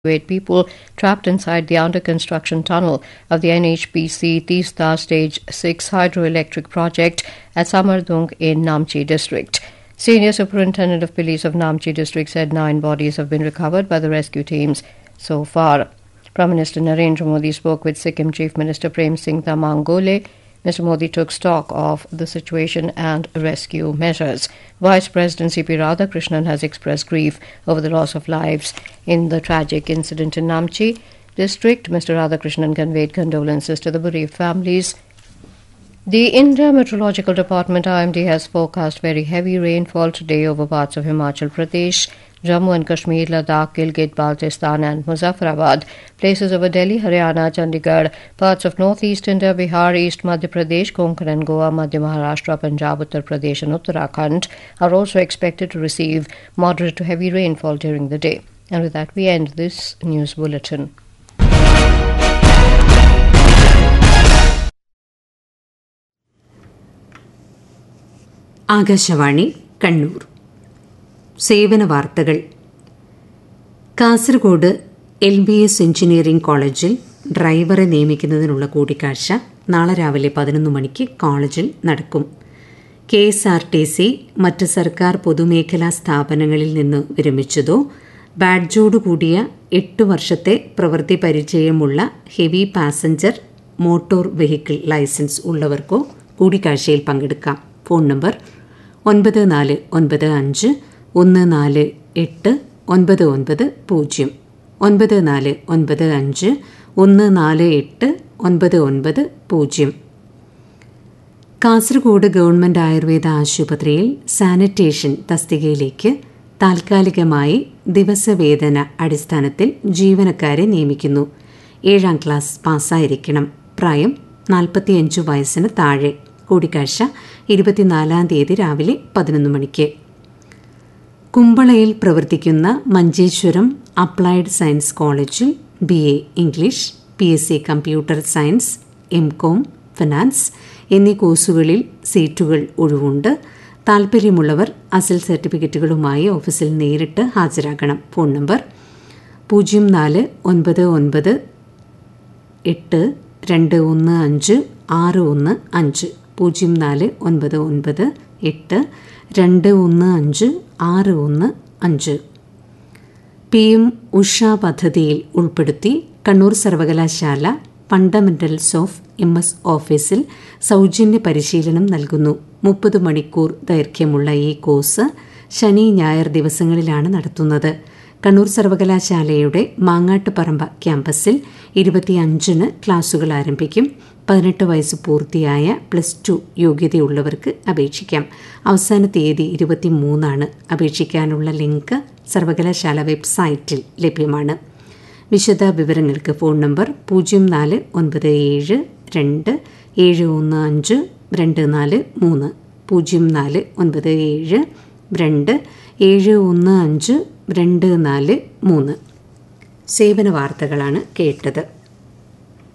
evacuate people trapped inside the under construction tunnel of the NHPC Tista Stage 6 hydroelectric project at Samardung in Namchi district. Senior Superintendent of Police of Namchi district said nine bodies have been recovered by the rescue teams so far. Prime Minister Narendra Modi spoke with Sikkim Chief Minister Prem Singh Tamangole. Mr. Modi took stock of the situation and rescue measures. Vice President C.P. Radhakrishnan has expressed grief over the loss of lives in the tragic incident in Namchi district. Mr. Radhakrishnan conveyed condolences to the bereaved families. The India Meteorological Department IMD has forecast very heavy rainfall today over parts of Himachal Pradesh, Jammu and Kashmir, Ladakh, Gilgit, Baltistan, and Muzaffarabad. Places over Delhi, Haryana, Chandigarh, parts of northeast India, Bihar, East Madhya Pradesh, Konkan and Goa, Madhya Maharashtra, Punjab, Uttar Pradesh, and Uttarakhand are also expected to receive moderate to heavy rainfall during the day. And with that, we end this news bulletin. Akashvani Kannur സേവന വാർത്തകൾ Kasargod L B S engineering കോളേജിൽ ഡ്രൈവറെ നിയമിക്കുന്നതിനുള്ള കൂടിക്കാഴ്ച നാളെ രാവിലെ പതിനൊന്ന് മണിക്ക് കോളേജിൽ നടക്കും K S R T C മറ്റ് സർക്കാർ പൊതുമേഖലാ സ്ഥാപനങ്ങളിൽ നിന്ന് വിരമിച്ചതോ ബാഡ്ജോടുകൂടിയ എട്ട് വർഷത്തെ പ്രവൃത്തി പരിചയമുള്ള heavy passenger motor vehicle licence ഉള്ളവർക്കോ കൂടിക്കാഴ്ചയിൽ പങ്കെടുക്കാം ഫോൺ നമ്പർ ഒൻപത് നാല് ഒൻപത് അഞ്ച് ഒന്ന് നാല് എട്ട് ഒൻപത് ഒൻപത് പൂജ്യം ഒൻപത് നാല് ഒൻപത് അഞ്ച് ഒന്ന് നാല് എട്ട് ഒൻപത് ഒൻപത് പൂജ്യം കാസർഗോഡ് ഗവൺമെന്റ് ആയുർവേദ ആശുപത്രിയിൽ സാനിറ്റേഷൻ തസ്തികയിലേക്ക് താൽക്കാലികമായി ദിവസവേതന അടിസ്ഥാനത്തിൽ ജീവനക്കാരെ നിയമിക്കുന്നു ഏഴാം ക്ലാസ് പാസ്സായിരിക്കണം പ്രായം നാൽപ്പത്തിയഞ്ച് വയസ്സിന് താഴെ കൂടിക്കാഴ്ച ഇരുപത്തിനാലാം തീയതി രാവിലെ പതിനൊന്ന് മണിക്ക് കുമ്പളയിൽ പ്രവർത്തിക്കുന്ന മഞ്ചേശ്വരം അപ്ലൈഡ് സയൻസ് കോളേജിൽ B A English P S C computer science M Com finance എന്നീ കോഴ്സുകളിൽ സീറ്റുകൾ ഒഴിവുണ്ട് താൽപ്പര്യമുള്ളവർ അസൽ സർട്ടിഫിക്കറ്റുകളുമായി ഓഫീസിൽ നേരിട്ട് ഹാജരാകണം ഫോൺ നമ്പർ പൂജ്യം നാല് ഒൻപത് ഒൻപത് എട്ട് രണ്ട് ഒന്ന് അഞ്ച് ആറ് ഒന്ന് അഞ്ച് പൂജ്യം നാല് ഒൻപത് ഒൻപത് എട്ട് രണ്ട് ഒന്ന് അഞ്ച് ആറ് ഒന്ന് അഞ്ച് പി എം ഉഷ പദ്ധതിയിൽ ഉൾപ്പെടുത്തി കണ്ണൂർ സർവകലാശാല ഫണ്ടമെന്റൽസ് ഓഫ് എം എസ് ഓഫീസിൽ സൗജന്യ പരിശീലനം നൽകുന്നു മുപ്പത് മണിക്കൂർ ദൈർഘ്യമുള്ള ഈ കോഴ്സ് ശനി ഞായർ ദിവസങ്ങളിലാണ് നടത്തുന്നത് കണ്ണൂർ സർവകലാശാലയുടെ മാങ്ങാട്ടുപറമ്പ ക്യാമ്പസിൽ ഇരുപത്തിയഞ്ചിന് ക്ലാസുകൾ ആരംഭിക്കും പതിനെട്ട് വയസ്സ് പൂർത്തിയായ പ്ലസ് ടു യോഗ്യതയുള്ളവർക്ക് അപേക്ഷിക്കാം അവസാന തീയതി ഇരുപത്തിമൂന്നാണ് അപേക്ഷിക്കാനുള്ള ലിങ്ക് സർവകലാശാല വെബ്സൈറ്റിൽ ലഭ്യമാണ് വിശദ വിവരങ്ങൾക്ക് ഫോൺ നമ്പർ പൂജ്യം നാല് ഒൻപത് ഏഴ് രണ്ട് ഏഴ് ഒന്ന് അഞ്ച് രണ്ട് നാല് മൂന്ന് പൂജ്യം നാല് ഒൻപത് ഏഴ് രണ്ട് ഏഴ് ഒന്ന് അഞ്ച് രണ്ട് നാല് മൂന്ന് സേവന വാർത്തകളാണ് കേട്ടത്